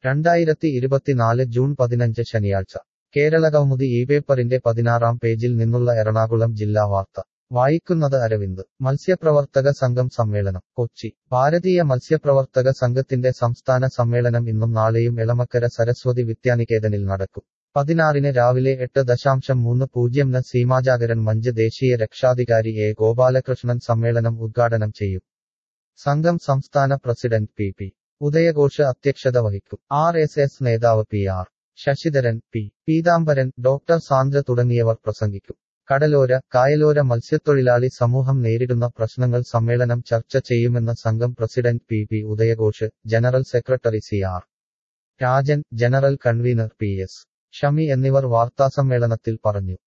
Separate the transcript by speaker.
Speaker 1: രണ്ടായിരത്തി ഇരുപത്തിനാല് ജൂൺ പതിനഞ്ച് ശനിയാഴ്ച കേരളകൗമുദി ഈ പേപ്പറിന്റെ പതിനാറാം പേജിൽ നിന്നുള്ള എറണാകുളം ജില്ലാ വാർത്ത വായിക്കുന്നത് അരവിന്ദ് മത്സ്യപ്രവർത്തക സംഘം സമ്മേളനം കൊച്ചി ഭാരതീയ മത്സ്യപ്രവർത്തക സംഘത്തിന്റെ സംസ്ഥാന സമ്മേളനം ഇന്നും നാളെയും എളമക്കര സരസ്വതി വിദ്യാനികേതനിൽ നടക്കും പതിനാറിന് രാവിലെ എട്ട് ദശാംശം മൂന്ന് പൂജ്യം ന് സീമാജാഗരൻ മഞ്ച് ദേശീയ രക്ഷാധികാരി എ ഗോപാലകൃഷ്ണൻ സമ്മേളനം ഉദ്ഘാടനം ചെയ്യും സംഘം സംസ്ഥാന പ്രസിഡന്റ് പി പി ഉദയഘോഷ് അധ്യക്ഷത വഹിക്കും ആർ എസ് എസ് നേതാവ് P R Sasidharan P Peethambaran doctor Sandra തുടങ്ങിയവർ പ്രസംഗിക്കും കടലോര കായലോര മത്സ്യത്തൊഴിലാളി സമൂഹം നേരിടുന്ന പ്രശ്നങ്ങൾ സമ്മേളനം ചർച്ച ചെയ്യുമെന്ന് സംഘം president P P Udayaghosh general secretary C R Rajan general convener P S Shami എന്നിവർ വാർത്താസമ്മേളനത്തിൽ പറഞ്ഞു